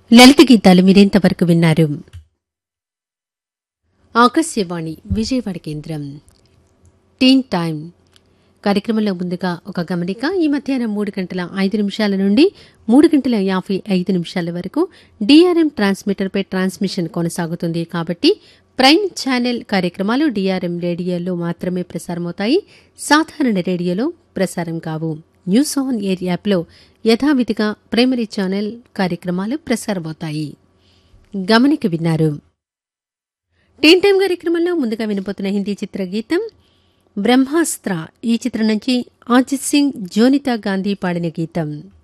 లలిత గీతాలు మీరింతవరకు విన్నారు ఆకాశవాణి విజయవాడ కేంద్రం టీన్ టైం కార్యక్రమంలో ముందుగా ఒక గమనిక ఈ మధ్యాహ్నం మూడు గంటల ఐదు నిమిషాల నుండి మూడు గంటల యాభై ఐదు నిమిషాల వరకు డిఆర్ఎం ట్రాన్స్మిటర్పై ట్రాన్స్మిషన్ కొనసాగుతుంది కాబట్టి ప్రైమ్ ఛానల్ కార్యక్రమాలు డిఆర్ఎం రేడియోలో మాత్రమే ప్రసారమవుతాయి సాధారణ రేడియోలో ప్రసారం కావు న్యూస్ ఆన్ ఎయిర్ యాప్లో యథావిధిగా ప్రైమరీ ఛానల్ కార్యక్రమాలు ప్రసారమవుతాయి గమనిక విన్నారు టీన్ టైం కార్యక్రమంలో ముందుగా వినబోతున్న హిందీ చిత్ర గీతం బ్రహ్మాస్త్ర ఈ చిత్రం నుంచి అజిత్ సింగ్ జోనితా గాంధీ పాడిన గీతం